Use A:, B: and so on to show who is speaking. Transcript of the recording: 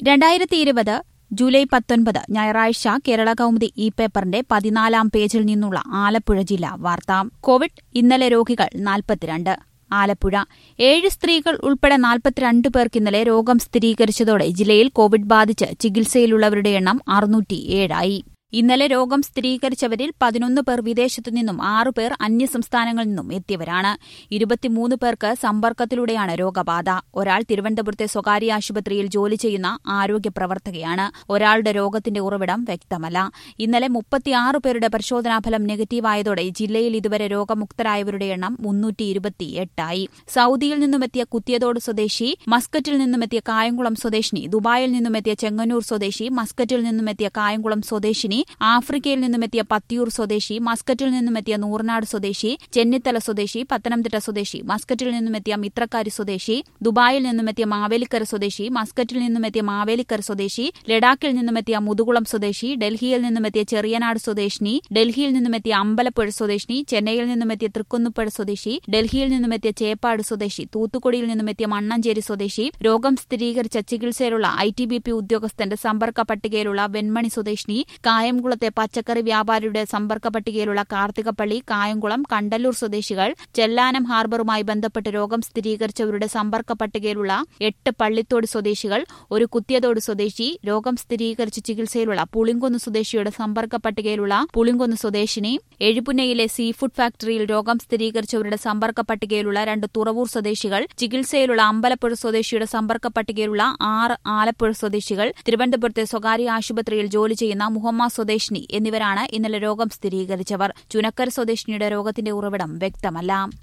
A: രണ്ടായിരത്തി ഇരുപത് ജൂലൈ പത്തൊൻപത് ഞായറാഴ്ച കേരള കൗമുദി ഇ പേപ്പറിന്റെ പതിനാലാം പേജിൽ നിന്നുള്ള ആലപ്പുഴ ജില്ലാ വാർത്ത കോവിഡ് ഇന്നലെ രോഗികൾ നാൽപ്പത്തിരണ്ട് ആലപ്പുഴ ഏഴ് സ്ത്രീകൾ ഉൾപ്പെടെ നാൽപ്പത്തിരണ്ട് പേർക്ക് ഇന്നലെ രോഗം സ്ഥിരീകരിച്ചതോടെ ജില്ലയിൽ കോവിഡ് ബാധിച്ച് ചികിത്സയിലുള്ളവരുടെ എണ്ണം അറുന്നൂറ്റിയേഴായി ഇന്നലെ രോഗം സ്ഥിരീകരിച്ചവരിൽ പതിനൊന്ന് പേർ വിദേശത്തു നിന്നും ആറ് പേർ അന്യസംസ്ഥാനങ്ങളിൽ നിന്നും എത്തിയവരാണ് ഇരുപത്തിമൂന്ന് പേർക്ക് സമ്പർക്കത്തിലൂടെയാണ് രോഗബാധ ഒരാൾ തിരുവനന്തപുരത്തെ സ്വകാര്യ ആശുപത്രിയിൽ ജോലി ചെയ്യുന്ന ആരോഗ്യ പ്രവർത്തകയാണ് ഒരാളുടെ രോഗത്തിന്റെ ഉറവിടം വ്യക്തമല്ല ഇന്നലെ മുപ്പത്തിയാറ് പേരുടെ പരിശോധനാഫലം നെഗറ്റീവായതോടെ ജില്ലയിൽ ഇതുവരെ രോഗമുക്തരായവരുടെ എണ്ണം മുന്നൂറ്റി ഇരുപത്തിയെട്ടായി സൌദിയിൽ നിന്നുമെത്തിയ കുത്തിയതോട് സ്വദേശി മസ്കറ്റിൽ നിന്നുമെത്തിയ കായംകുളം സ്വദേശിനി ദുബായിൽ നിന്നുമെത്തിയ ചെങ്ങന്നൂർ സ്വദേശി മസ്കറ്റിൽ നിന്നുമെത്തിയ കായംകുളം സ്വദേശിനി ആഫ്രിക്കയിൽ നിന്നുമെത്തിയ പത്തിയൂർ സ്വദേശി മസ്കറ്റിൽ നിന്നുമെത്തിയ നൂർനാട് സ്വദേശി ചെന്നിത്തല സ്വദേശി പത്തനംതിട്ട സ്വദേശി മസ്കറ്റിൽ നിന്നുമെത്തിയ മിത്രക്കാരി സ്വദേശി ദുബായിൽ നിന്നുമെത്തിയ മാവേലിക്കര സ്വദേശി മസ്കറ്റിൽ നിന്നുമെത്തിയ മാവേലിക്കര സ്വദേശി ലഡാക്കിൽ നിന്നുമെത്തിയ മുതുകുളം സ്വദേശി ഡൽഹിയിൽ നിന്നുമെത്തിയ ചെറിയനാട് സ്വദേശിനി ഡൽഹിയിൽ നിന്നുമെത്തിയ അമ്പലപ്പുഴ സ്വദേശിനി ചെന്നൈയിൽ നിന്നുമെത്തിയ തൃക്കുന്നപ്പുഴ സ്വദേശി ഡൽഹിയിൽ നിന്നുമെത്തിയ ചേപ്പാട് സ്വദേശി തൂത്തുക്കുടിയിൽ നിന്നുമെത്തിയ മണ്ണഞ്ചേരി സ്വദേശി രോഗം സ്ഥിരീകരിച്ച ചികിത്സയിലുള്ള ഐ ടി ബി പി ഉദ്യോഗസ്ഥന്റെ സമ്പർക്ക പട്ടികയിലുള്ള വെൺമണി സ്വദേശിനി കായംകുളത്തെ പച്ചക്കറി വ്യാപാരിയുടെ സമ്പർക്ക പട്ടികയിലുള്ള കാർത്തികപ്പള്ളി കായംകുളം കണ്ടല്ലൂർ സ്വദേശികൾ ചെല്ലാനം ഹാർബറുമായി ബന്ധപ്പെട്ട് രോഗം സ്ഥിരീകരിച്ചവരുടെ സമ്പർക്ക പട്ടികയിലുള്ള എട്ട് പള്ളിത്തോട് സ്വദേശികൾ ഒരു കുത്തിയതോട് സ്വദേശി രോഗം സ്ഥിരീകരിച്ച് ചികിത്സയിലുള്ള പുളിങ്കുന്ന് സ്വദേശിയുടെ സമ്പർക്ക പട്ടികയിലുള്ള പുളിങ്കുന്ന് സ്വദേശിനി എഴുപുന്നയിലെ സീ ഫുഡ് ഫാക്ടറിയിൽ രോഗം സ്ഥിരീകരിച്ചവരുടെ സമ്പർക്ക പട്ടികയിലുള്ള രണ്ട് തുറവൂർ സ്വദേശികൾ ചികിത്സയിലുള്ള അമ്പലപ്പുഴ സ്വദേശിയുടെ സമ്പർക്ക പട്ടികയിലുള്ള ആറ് ആലപ്പുഴ സ്വദേശികൾ തിരുവനന്തപുരത്തെ സ്വകാര്യ ആശുപത്രിയിൽ ജോലി ചെയ്യുന്ന മുഹമ്മ സ്വദേശിനി എന്നിവരാണ് ഇന്നലെ രോഗം സ്ഥിരീകരിച്ചവർ ചുനക്കര സ്വദേശിനിയുടെ രോഗത്തിന്റെ ഉറവിടം വ്യക്തമല്ല